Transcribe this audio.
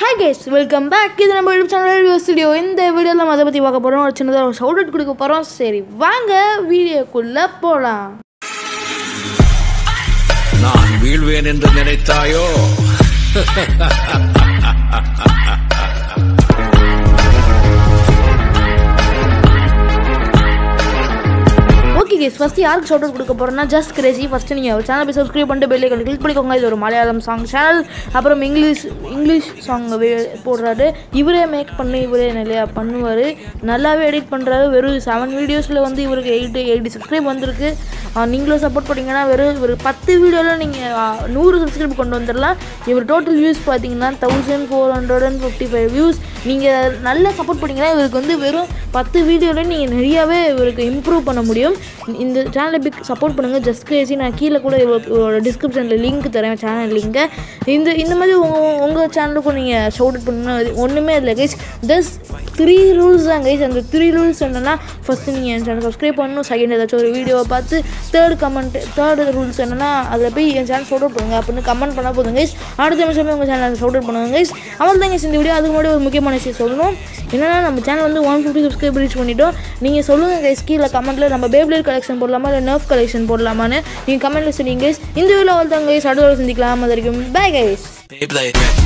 Hi guys welcome back இது நம்ம YouTube channel video studio இந்த வீடியோவில் நம்ம அதை பற்றி பார்க்க போகிறோம் ஒரு சின்னதாக ஒரு ஷவுட் கொடுக்க போகிறோம் சரி வாங்க வீடியோக்குள்ளே போகலாம் நான் வீழ்வேன் என்று நினைத்தாயோ ஓகே கேஸ் ஃபஸ்ட்டு யாருக்கு ஷவுட் கொடுக்க போகிறோம்னா ஜஸ்ட் கிரேசி ஃபஸ்ட்டு நீங்கள் சேனல் போய் சப்ஸ்கிரைப் பண்ணிட்டு பெல்லை கிளிக் பண்ணிக்கோங்க இது ஒரு மலையாளம் சாங் சேனல் அப்புறம் இங்கிலீஷ் இங்கிலீஷ் சாங் போடுறாரு இவரே மேக் பண்ணி இவரே நிறையா பண்ணுவார் நல்லாவே எடிட் பண்ணுறாரு வெறும் செவன் வீடியோஸில் வந்து இவருக்கு எயிட் எயிட்டி சப்ஸ்கிரைப் வந்திருக்கு ஆஹ் நீங்களும் சப்போர்ட் பண்ணிங்கன்னா வெறும் ஒரு பத்து வீடியோவில் நீங்கள் நூறு சப்ஸ்கிரைப் கொண்டு வந்துடலாம் இவர் டோட்டல் வியூஸ் பார்த்தீங்கன்னா thousand four hundred and fifty five views நீங்கள் நல்லா சப்போர்ட் பண்ணிங்கன்னா இவருக்கு வந்து வெறும் பத்து வீடியோவில் நீங்கள் நிறையாவே இவருக்கு இம்ப்ரூவ் பண்ண முடியும் இந்த சேனலை பிக் சப்போர்ட் பண்ணுங்கள் ஜஸ்ட் கிரேசி நான் கீழே கூட இவரோட டிஸ்கிரிப்ஷனில் லிங்க் தரேன் சேனல் லிங்கை இந்த இந்த மாதிரி உங்கள் உங்கள் சேனலுக்கும் நீங்கள் ஷவுட் அவுட் பண்ணணும் ஒன்றுமே இல்லை கைஸ் ஜஸ்ட் த்ரீ ரூல்ஸ் தான் கைஸ் அந்த த்ரீ ரூல்ஸ் என்னென்னா ஃபஸ்ட்டு நீங்கள் என் சேனல் சப்ஸ்கிரைப் பண்ணணும் செகண்ட் ஏதாச்சும் ஒரு வீடியோவை பார்த்து தேர்ட் கமெண்ட் தேர்ட் ரூல்ஸ் என்னென்னா அதில் போய் என் சேனல் ஷவுட் அவுட் பண்ணுங்க அப்படின்னு கமெண்ட் பண்ணால் போதும் கைஸ் அடுத்த நிமிஷமே உங்கள் சேனல் ஷவுட் அவுட் பண்ணுங்க கைஸ் அவள் தான் கைஸ் இந்த வீடியோ அதுக்கு முன்னாடி ஒரு முக்கியமான விஷயம் சொல்லணும் என்னென்னா நம்ம சேனல் வந்து ஒன் ஃபிஃப்டி சப்ஸ்கிரைப் ரீச் பண்ணிட்டோம் நீங்கள் சொல்லுங்கள் கைஸ் கீழே கமெண்ட்டில் நம்ம பேப்ளேட் கலெக்ஷன் போடலாமா இல்லை நர்ஃப் கலெக்ஷன் போடலாமான்னு நீங்கள் கமெண்ட்டில் சொன்னீங்க கைஸ் இந்த வீடியோ அவள் தான் கைஸ் அடுத்த சந்திக்கலாம் அது வரைக்கும் பை கைஸ் Beyblade.